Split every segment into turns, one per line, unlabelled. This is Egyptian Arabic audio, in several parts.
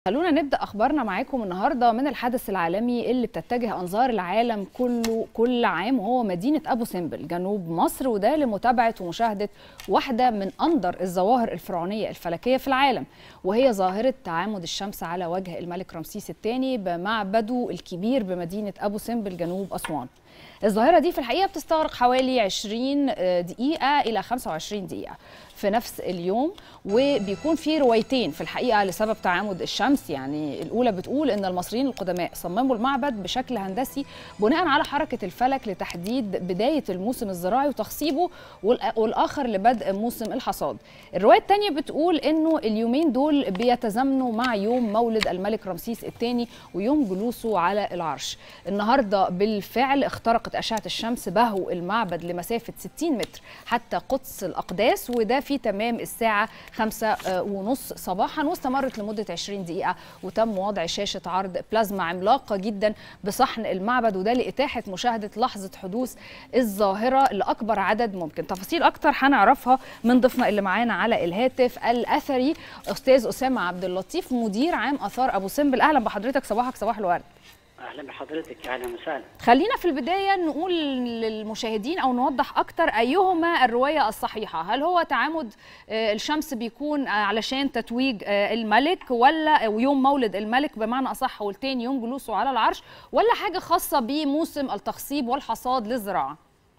خلونا نبدأ أخبارنا معاكم النهاردة من الحدث العالمي اللي بتتجه أنظار العالم كله كل عام وهو مدينة أبو سمبل جنوب مصر وده لمتابعة ومشاهدة واحدة من أندر الظواهر الفرعونية الفلكية في العالم وهي ظاهرة تعامد الشمس على وجه الملك رمسيس الثاني بمعبده الكبير بمدينة أبو سمبل جنوب أسوان الظاهرة دي في الحقيقة بتستغرق حوالي 20 دقيقة إلى 25 دقيقة في نفس اليوم وبيكون في روايتين في الحقيقة لسبب تعامد الشمس يعني الأولى بتقول إن المصريين القدماء صمموا المعبد بشكل هندسي بناء على حركة الفلك لتحديد بداية الموسم الزراعي وتخصيبه والآخر لبدء موسم الحصاد الرواية الثانية بتقول إنه اليومين دول بيتزامنوا مع يوم مولد الملك رمسيس الثاني ويوم جلوسه على العرش النهاردة بالفعل اخترقت أشعة الشمس بهو المعبد لمسافة 60 متر حتى قدس الأقداس وده في تمام الساعة خمسة ونص صباحا واستمرت لمدة 20 دقيقة وتم وضع شاشة عرض بلازما عملاقة جدا بصحن المعبد وده لإتاحة مشاهدة لحظة حدوث الظاهرة لأكبر عدد ممكن تفاصيل أكتر هنعرفها من ضيفنا اللي معانا على الهاتف الأثري أستاذ أسامة عبد اللطيف مدير عام آثار أبو سمبل أهلا بحضرتك صباحك صباح الورد
اهلا بحضرتك اهلا وسهلا
خلينا في البدايه نقول للمشاهدين او نوضح اكتر ايهما الروايه الصحيحه هل هو تعامد الشمس بيكون علشان تتويج الملك ولا يوم مولد الملك بمعنى اصح والتاني يوم جلوسه على العرش ولا حاجه خاصه بموسم التخصيب والحصاد للزراعه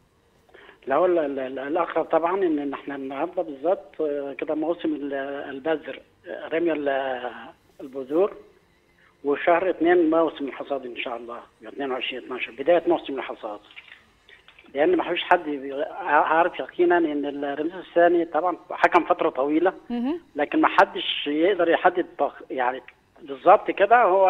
لا هو الاقرب طبعا ان احنا النهارده بالظبط كده موسم البذر رمي البذور وشهر اثنين موسم الحصاد ان شاء الله 22 12 بدايه موسم الحصاد لان ما فيش حد عارف يقينا ان رمسيس الثاني طبعا حكم فتره طويله لكن ما حدش يقدر يحدد يعني بالظبط كده هو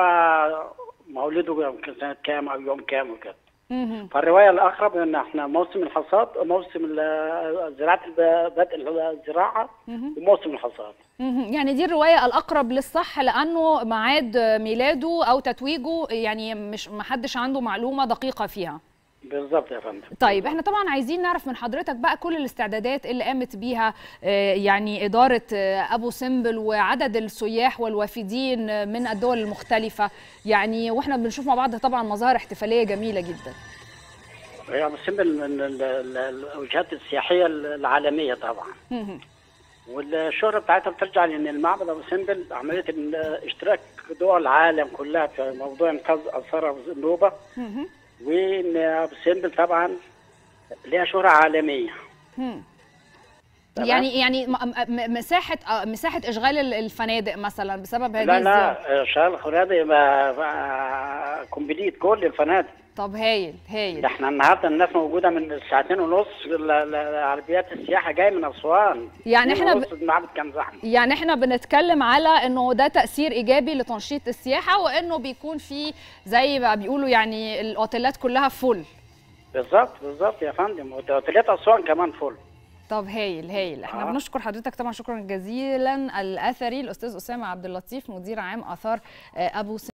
مولده يمكن سنه كام او يوم كام وكده فالروايه الاقرب ان احنا موسم الحصاد موسم زراعه بدء الزراعه وموسم الحصاد
يعني دي الروايه الاقرب للصح لانه ميعاد ميلاده او تتويجه يعني مش ما حدش عنده معلومه دقيقه فيها
بالظبط يا فندم
طيب احنا طبعا عايزين نعرف من حضرتك بقى كل الاستعدادات اللي قامت بيها يعني اداره ابو سمبل وعدد السياح والوافدين من الدول المختلفه يعني واحنا بنشوف مع بعض طبعا مظاهر احتفاليه جميله جدا
هي ابو سمبل من الوجهات السياحيه العالميه طبعا والشهره بتاعتها بترجع لان المعبد ابو سمبل عمليه اشتراك دول العالم كلها في موضوع انقاذ اثار النوبه وان ابو سمبل طبعا ليها شهره عالميه
يعني يعني مساحه مساحه اشغال الفنادق مثلا بسبب هذه
لا لا اشغال الفنادق كومبليت كل الفنادق
طب هايل هايل
ده احنا النهارده الناس موجوده من ساعتين ونص عربيات السياحه جايه من اسوان
يعني احنا ب...
المعبد كان زحمه
يعني احنا بنتكلم على انه ده تاثير ايجابي لتنشيط السياحه وانه بيكون في زي ما بيقولوا يعني الاوتيلات كلها فل
بالظبط بالظبط يا فندم اوتيلات اسوان كمان فل
طب هايل هايل احنا آه. بنشكر حضرتك طبعا شكرا جزيلا الاثري الاستاذ اسامه عبد اللطيف مدير عام اثار ابو